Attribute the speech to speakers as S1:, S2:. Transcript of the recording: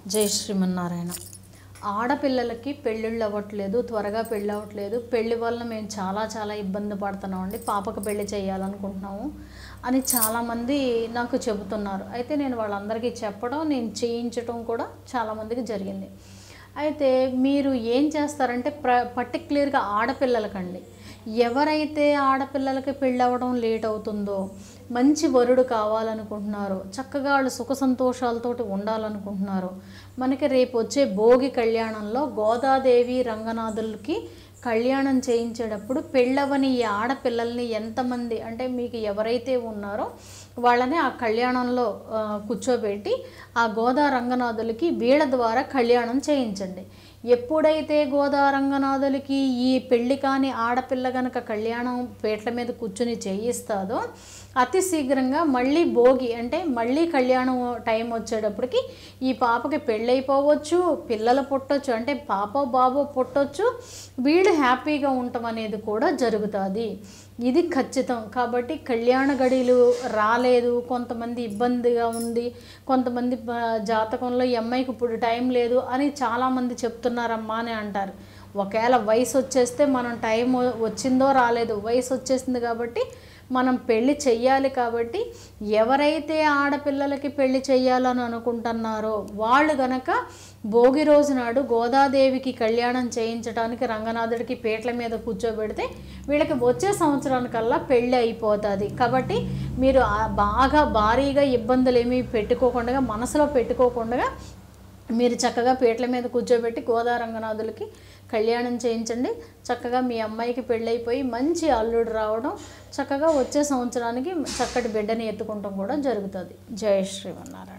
S1: జై శ్రీమన్నారాయణ ఆడపిల్లలకి పెళ్ళిళ్ళు అవ్వట్లేదు త్వరగా పెళ్ళి అవ్వట్లేదు పెళ్లి వల్ల మేము చాలా చాలా ఇబ్బంది పడుతున్నామండి పాపకు పెళ్లి చేయాలనుకుంటున్నాము అని చాలామంది నాకు చెబుతున్నారు అయితే నేను వాళ్ళందరికీ చెప్పడం నేను చేయించడం కూడా చాలామందికి జరిగింది అయితే మీరు ఏం చేస్తారంటే ప్ర పర్టిక్యులర్గా ఆడపిల్లలకండి ఎవరైతే ఆడపిల్లలకి పెళ్ళి అవ్వడం లేట్ అవుతుందో మంచి వరుడు కావాలనుకుంటున్నారో చక్కగా వాళ్ళు సుఖ సంతోషాలతోటి ఉండాలనుకుంటున్నారో మనకి రేపు వచ్చే భోగి కళ్యాణంలో గోదాదేవి రంగనాథులకి కళ్యాణం చేయించేటప్పుడు పెళ్ళవని ఈ ఆడపిల్లల్ని ఎంతమంది అంటే మీకు ఎవరైతే ఉన్నారో వాళ్ళని ఆ కళ్యాణంలో ఆ, కూర్చోబెట్టి ఆ గోదా రంగనాథులకి వీళ్ళ ద్వారా కళ్యాణం చేయించండి ఎప్పుడైతే గోదా రంగనాథులకి ఈ పెళ్లి కాని ఆడపిల్ల గనక కళ్యాణం పేట్ల మీద కూర్చుని చేయిస్తాదో అతి శీఘ్రంగా మళ్ళీ భోగి అంటే మళ్ళీ కళ్యాణం టైం వచ్చేటప్పటికి ఈ పాపకి పెళ్ళైపోవచ్చు పిల్లలు పుట్టొచ్చు అంటే పాప బాబో పుట్టొచ్చు వీళ్ళు హ్యాపీగా ఉండటం అనేది కూడా జరుగుతుంది ఇది ఖచ్చితం కాబట్టి కళ్యాణ గడిలు రాలేదు కొంతమంది ఇబ్బందిగా ఉంది కొంతమంది ఆ, జాతకంలో ఈ అమ్మాయికి ఇప్పుడు టైం లేదు అని చాలామంది చెప్తున్నారమ్మా అని అంటారు ఒకవేళ వయసు వచ్చేస్తే మనం టైం వచ్చిందో రాలేదు వయసు వచ్చేసింది కాబట్టి మనం పెళ్లి చెయ్యాలి కాబట్టి ఎవరైతే ఆడపిల్లలకి పెళ్లి చేయాలని అనుకుంటున్నారో వాళ్ళు గనక భోగి రోజు నాడు గోదాదేవికి కళ్యాణం చేయించడానికి రంగనాథుడికి పీటల మీద కూర్చోబెడితే వీళ్ళకి వచ్చే సంవత్సరానికల్లా పెళ్ళి అయిపోతుంది కాబట్టి మీరు ఆ బాగా భారీగా ఇబ్బందులు ఏమీ పెట్టుకోకుండా మనసులో పెట్టుకోకుండా మీరు చక్కగా పీటల మీద కూర్చోబెట్టి గోదా రంగనాథులకి కళ్యాణం చేయించండి చక్కగా మీ అమ్మాయికి పెళ్ళైపోయి మంచి అల్లుడు రావడం చక్కగా వచ్చే సంవత్సరానికి చక్కటి బిడ్డని ఎత్తుకుంటాం కూడా జరుగుతుంది జయ శ్రీమన్నారాయణ